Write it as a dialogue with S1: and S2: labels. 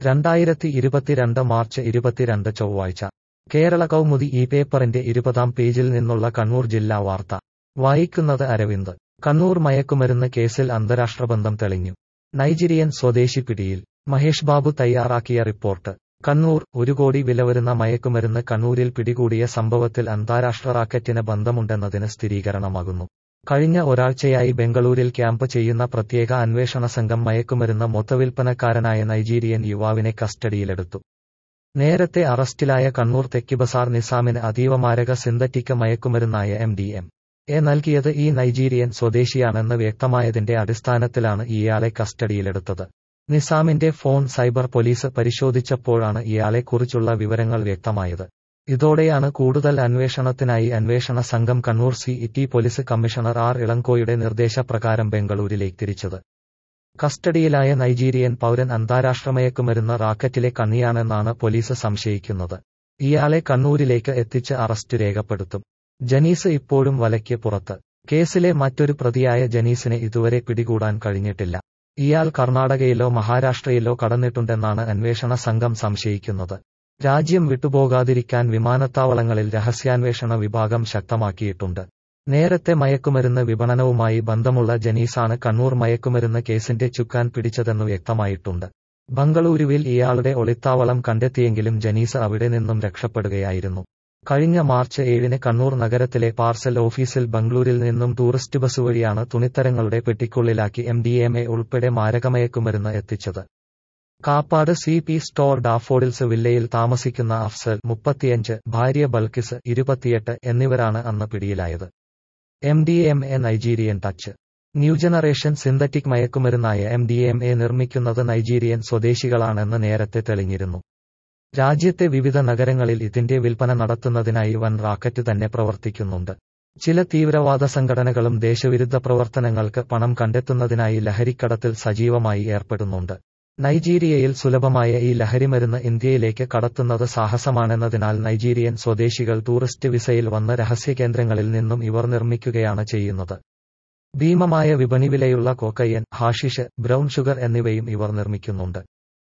S1: രണ്ടായിരത്തി ഇരുപത്തിരണ്ട് മാർച്ച് ഇരുപത്തിരണ്ട് ചൊവ്വാഴ്ച കേരള കൗമുദി ഈ പേപ്പറിന്റെ ഇരുപതാം പേജിൽ നിന്നുള്ള കണ്ണൂർ ജില്ലാ വാർത്ത വായിക്കുന്നത് അരവിന്ദ് കണ്ണൂർ മയക്കുമരുന്ന് കേസിൽ അന്താരാഷ്ട്ര ബന്ധം തെളിഞ്ഞു നൈജീരിയൻ സ്വദേശി പിടിയിൽ മഹേഷ് ബാബു തയ്യാറാക്കിയ റിപ്പോർട്ട് കണ്ണൂർ ഒരു കോടി വില വരുന്ന മയക്കുമരുന്ന് കണ്ണൂരിൽ പിടികൂടിയ സംഭവത്തിൽ അന്താരാഷ്ട്ര റാക്കറ്റിന് ബന്ധമുണ്ടെന്നതിന് സ്ഥിരീകരണമാകുന്നു കഴിഞ്ഞ ഒരാഴ്ചയായി ബംഗളൂരിൽ ക്യാമ്പ് ചെയ്യുന്ന പ്രത്യേക അന്വേഷണ സംഘം മയക്കുമരുന്ന് മൊത്തവിൽപ്പനക്കാരനായ നൈജീരിയൻ യുവാവിനെ കസ്റ്റഡിയിലെടുത്തു നേരത്തെ അറസ്റ്റിലായ കണ്ണൂർ തെക്കിബസാർ നിസാമിന് അതീവ മാരക സിന്തറ്റിക് മയക്കുമരുന്നായ എം ഡി എം എ നൽകിയത് ഈ നൈജീരിയൻ സ്വദേശിയാണെന്ന് വ്യക്തമായതിന്റെ അടിസ്ഥാനത്തിലാണ് ഇയാളെ കസ്റ്റഡിയിലെടുത്തത് നിസാമിന്റെ ഫോൺ സൈബർ പോലീസ് പരിശോധിച്ചപ്പോഴാണ് ഇയാളെക്കുറിച്ചുള്ള വിവരങ്ങൾ വ്യക്തമായത് ഇതോടെയാണ് കൂടുതൽ അന്വേഷണത്തിനായി അന്വേഷണ സംഘം Kannur city police commissioner R ഇളങ്കോയുടെ നിർദ്ദേശപ്രകാരം ബംഗളൂരിലേക്ക് തിരിച്ചത് കസ്റ്റഡിയിലായ നൈജീരിയൻ പൗരൻ അന്താരാഷ്ട്ര മയക്കുമരുന്ന് റാക്കറ്റിലെ കണ്ണിയാണെന്നാണ് പോലീസ് സംശയിക്കുന്നത് ഇയാളെ കണ്ണൂരിലേക്ക് എത്തിച്ച് അറസ്റ്റ് രേഖപ്പെടുത്തും ജനീസ് ഇപ്പോഴും വലയ്ക്ക് പുറത്ത് കേസിലെ മറ്റൊരു പ്രതിയായ ജനീസിനെ ഇതുവരെ പിടികൂടാൻ കഴിഞ്ഞിട്ടില്ല ഇയാൾ കർണാടകയിലോ മഹാരാഷ്ട്രയിലോ കടന്നിട്ടുണ്ടെന്നാണ് അന്വേഷണ സംഘം സംശയിക്കുന്നത് രാജ്യം വിട്ടുപോകാതിരിക്കാൻ വിമാനത്താവളങ്ങളിൽ രഹസ്യാന്വേഷണ വിഭാഗം ശക്തമാക്കിയിട്ടുണ്ട് നേരത്തെ മയക്കുമരുന്ന് വിപണനവുമായി ബന്ധമുള്ള ജനീസാണ് കണ്ണൂർ മയക്കുമരുന്ന് കേസിന്റെ ചുക്കാൻ പിടിച്ചതെന്ന് വ്യക്തമായിട്ടുണ്ട് ബംഗളൂരുവിൽ ഇയാളുടെ ഒളിത്താവളം കണ്ടെത്തിയെങ്കിലും ജനീസ് അവിടെ നിന്നും രക്ഷപ്പെടുകയായിരുന്നു കഴിഞ്ഞ മാർച്ച് ഏഴിന് കണ്ണൂർ നഗരത്തിലെ പാർസൽ ഓഫീസിൽ ബംഗളൂരിൽ നിന്നും ടൂറിസ്റ്റ് ബസ് വഴിയാണ് തുണിത്തരങ്ങളുടെ പെട്ടിക്കുള്ളിലാക്കി എം ഡി എം എ ഉൾപ്പെടെ മാരകമയക്കുമരുന്ന് എത്തിച്ചത് Kappad C P store daffodils വില്ലയിൽ താമസിക്കുന്ന അഫ്സൽ മുപ്പത്തിയഞ്ച് ഭാര്യ ബൽക്കിസ് ഇരുപത്തിയെട്ട് എന്നിവരാണ് അന്ന് പിടിയിലായത് M D M A Nigerian touch new generation synthetic മയക്കുമരുന്നായ എം ഡി എം എ നിർമ്മിക്കുന്നത് നൈജീരിയൻ സ്വദേശികളാണെന്ന് നേരത്തെ തെളിഞ്ഞിരുന്നു രാജ്യത്തെ വിവിധ നഗരങ്ങളിൽ ഇതിന്റെ വിൽപ്പന നടത്തുന്നതിനായി വൻ റാക്കറ്റ് തന്നെ പ്രവർത്തിക്കുന്നുണ്ട് ചില തീവ്രവാദ സംഘടനകളും ദേശവിരുദ്ധ പ്രവർത്തനങ്ങൾക്ക് പണം കണ്ടെത്തുന്നതിനായി ലഹരിക്കടത്തിൽ സജീവമായി ഏർപ്പെടുന്നുണ്ട് നൈജീരിയയിൽ സുലഭമായ ഈ ലഹരിമരുന്ന് ഇന്ത്യയിലേക്ക് കടത്തുന്നത് സാഹസമാണെന്നതിനാൽ നൈജീരിയൻ സ്വദേശികൾ ടൂറിസ്റ്റ് വിസയിൽ വന്ന രഹസ്യകേന്ദ്രങ്ങളിൽ നിന്നും ഇവർ നിർമ്മിക്കുകയാണ് ചെയ്യുന്നത് ഭീമമായ വിപണി വിലയുള്ള കോക്കയ്യൻ ഹാഷിഷ് ബ്രൗൺ ഷുഗർ എന്നിവയും ഇവർ നിർമ്മിക്കുന്നുണ്ട്